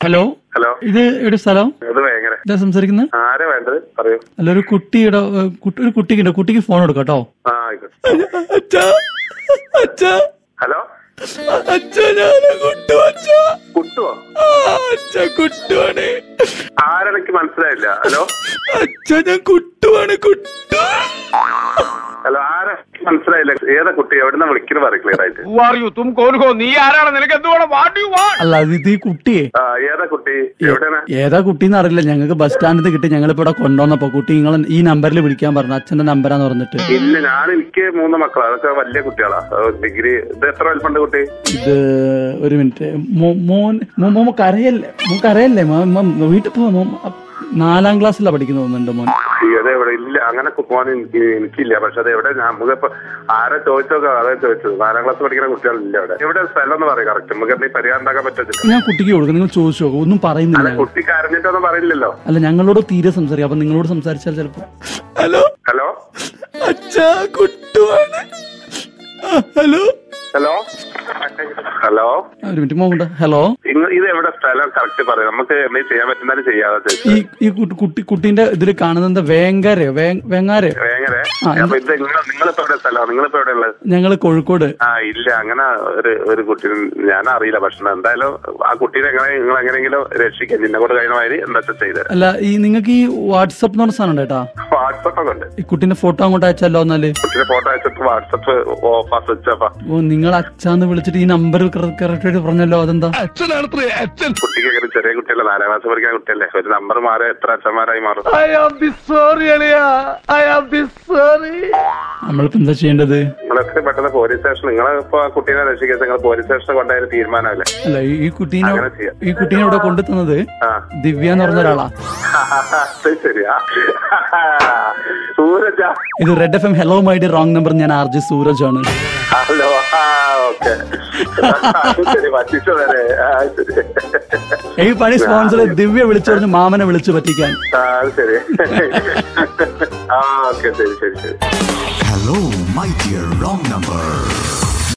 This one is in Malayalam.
ഹലോ ഹലോ ഇത് എവിടെ സ്ഥലം ഇത് ഭയങ്കര ഇതാ സംസാരിക്കുന്നത് ആരാ വേണ്ടത് പറയൂ അല്ല ഒരു കുട്ടിയുടെ ഏ, കുട്ടി- ഒരു കുട്ടിക്കുണ്ട് കുട്ടിക്ക് ഫോൺ കൊടുക്കാം കേട്ടോ ആ ആയിക്കോട്ടെ അച്ഛാ അച്ഛാ ഹലോ അച്ഛാ ഞാൻ കുട്ടു അച്ഛാ കുട്ടുവോ ആ, അച്ഛാ കുട്ടുവാണ് ആരെനിക്ക് മനസ്സിലായില്ല ഹലോ അച്ഛാ ഞാൻ കുട്ടുവാണ് കുട്ടു ഹലോ ആരാ മനസ്സിലായില്ല ഏതാ കുട്ടി എവിടുന്ന വിളിക്കുന്നത് പറയും ക്ലിയർ ആയിട്ട് Who are you? തും കോൻ ഹോ നീ ആരാണ് നിനക്ക് എന്തുവേണം വാട്ട് യു വാണ്ട് അല്ല അത് ഇത് ഈ കുട്ടിയെ ആ ഏതാ കുട്ടി എവിടെയാണ് ഏതാ കുട്ടിന്ന് അറിയില്ല ഞങ്ങൾക്ക് ബസ് സ്റ്റാൻഡിൽ കിട്ടി ഞങ്ങളിപ്പോ ഇവിടെ കൊണ്ടുവന്നപ്പോ കുട്ടി നിങ്ങൾ ഈ നമ്പറിൽ വിളിക്കാൻ പറഞ്ഞു അച്ഛന്റെ നമ്പറാന്ന് പറഞ്ഞിട്ട് ഇല്ല ഞാൻ എനിക്ക് മൂന്ന് മക്കളാ അതൊക്കെ വലിയ കുട്ടികളാ ഡിഗ്രി ഇത് എത്ര വലിപ്പുണ്ട് കുട്ടി ഇത് ഒരു മിനിറ്റ് മോ- മോൻ മോ- മോ മോ കരയല്ലേ മോൻ കരയല്ലേ മോ- മോ- വീട്ടിൽ പോ മോ- നാലാം ക്ലാസ്സിലാ പഠിക്കുന്ന തോന്നുന്നുണ്ട് മോൻ ഈ അത് എവിടെ ഇല്ല അങ്ങനെ പോകാൻ എനിക്ക് എനിക്കില്ല പക്ഷെ അത് എവിടെ നമുക്കിപ്പോ ആരെ ചോദിച്ചോക്കെ അതാ ചോദിച്ചത് നാലാം ക്ലാസ് പഠിക്കുന്ന കുട്ടികളില്ല അവിടെ എവിടെ സ്ഥലം എന്ന് പറയും കറക്റ്റ് നമുക്ക് എന്തെങ്കിലും പരിഹാരം ഉണ്ടാക്കാൻ പറ്റില്ല ഞാൻ കുട്ടിക്ക് കൊടുക്കും നിങ്ങൾ ചോദിച്ചു നോക്കും ഒന്നും പറയുന്നില്ല കുട്ടി കരഞ്ഞിട്ടൊന്നും പറയില്ലല്ലോ അല്ല ഞങ്ങളോട് തീരെ സംസാരിക്കും അപ്പൊ നിങ്ങളോട് സംസാരിച്ചാൽ ചിലപ്പോ ഹലോ ഹലോ അച്ഛാ കുട്ടുവാണ് ആ, ഹലോ ഹലോ ഹലോ ഒരു മിനിറ്റ് മോണ്ട ഹലോ ഇങ്ങ- ഇത് എവിടെ സ്ഥലം കറക്റ്റ് പറയും നമുക്ക് എന്തെങ്കിലും ചെയ്യാൻ പറ്റുന്നാലും ചെയ്യാതെ ചേച്ചി ഈ ഈ കുട്ടി- കുട്ടി കുട്ടീന്റെ ഇതിൽ കാണുന്നത് വേങ്ങരയോ വേ- വേങ്ങാരയോ വേങ്ങരെ ആ, അപ്പൊ ഇത് നിങ്ങൾ നിങ്ങളിപ്പോ എവിടെ സ്ഥലം നിങ്ങളിപ്പോ എവിടെ ഉള്ളത് ഞങ്ങള് കോഴിക്കോട് ആ ഇല്ല അങ്ങനെ ഒരു ഒരു കുട്ടി ഞാൻ അറിയില്ല പക്ഷെ എന്തായാലും ആ കുട്ടീനെ എങ്ങനെ നിങ്ങൾ എങ്ങനെയെങ്കിലും രക്ഷിക്കാം നിന്നെ കൊണ്ട് കഴിയുന്ന മാതിരി എന്താ വെച്ചാൽ ചെയ്തത് അല്ല ഈ നിങ്ങൾക്ക് ഈ വാട്സപ്പ് എന്ന് പറഞ്ഞ സാധനം ഉണ്ട് കേട്ടാ വാട്സപ്പ് ഒക്കെ ഉണ്ട് ഈ കുട്ടീന്റെ ഫോട്ടോ അങ്ങോട്ട് അയച്ചല്ലോ എന്നാല് കുട്ടീനെ ഫോട്ടോ അയച്ചിട്ട് വാട്സപ്പ് ഓഫാ സ്വിച്ച് ഓഫാ ഓ നിങ്ങൾ അച്ഛാന്ന് വിളിച്ചിട്ട് ഈ നമ്പർ കറക്റ്റ് ആയിട്ട് പറഞ്ഞല്ലോ അതെന്താ അച്ഛനാണത്രേ അച്ഛൻ കുട്ടിക്ക് അങ്ങനെ ചെറിയ കുട്ടിയല്ലേ നാലാം ക്ലാസ് പഠിക്കുന്ന കുട്ടിയല്ലേ ഒരു നമ്പർ മാറി എത്ര അച്ഛന്മാരായി മാറും ഐ ആം ബി സോറി അളിയ ഐ ആം ബി സോറി നമ്മളിപ്പോ എന്താ ചെയ്യേണ്ടത് നിങ്ങളൊക്കെ പെട്ടെന്ന് പോലീസ് സ്റ്റേഷൻ നിങ്ങളെ ഇപ്പൊ ആ കുട്ടീനെ രക്ഷിക്കാൻ നിങ്ങൾ പോലീസ് സ്റ്റേഷനിൽ കൊണ്ടായാലും തീരുമാനമല്ലേ അല്ല ഈ- ഈ കുട്ടീനെ അങ്ങനെ ചെയ്യാം. ഈ കുട്ടീനെ ഇവിടെ കൊണ്ടു തന്നത് ആ ദിവ്യ എന്ന് പറഞ്ഞ ഒരാളാ അത് ശരിയാ സൂരജ ഇത് റെഡ് എഫ് എം ഹലോ മൈഡി റോങ് നമ്പർ ഞാൻ ആർ ജെ സൂരജ് ആണ് ഹലോ ആ ഓക്കെ ശരി പറ്റിച്ചു വരെ ആ ശരി ഈ പണി സ്പോൺസർ ദിവ്യ വിളിച്ചു പറഞ്ഞ് മാമനെ വിളിച്ചു പറ്റിക്കാൻ ആ അത് ശരി ആ ഓക്കെ ശരി ശരി ശരി Hello, my dear wrong number.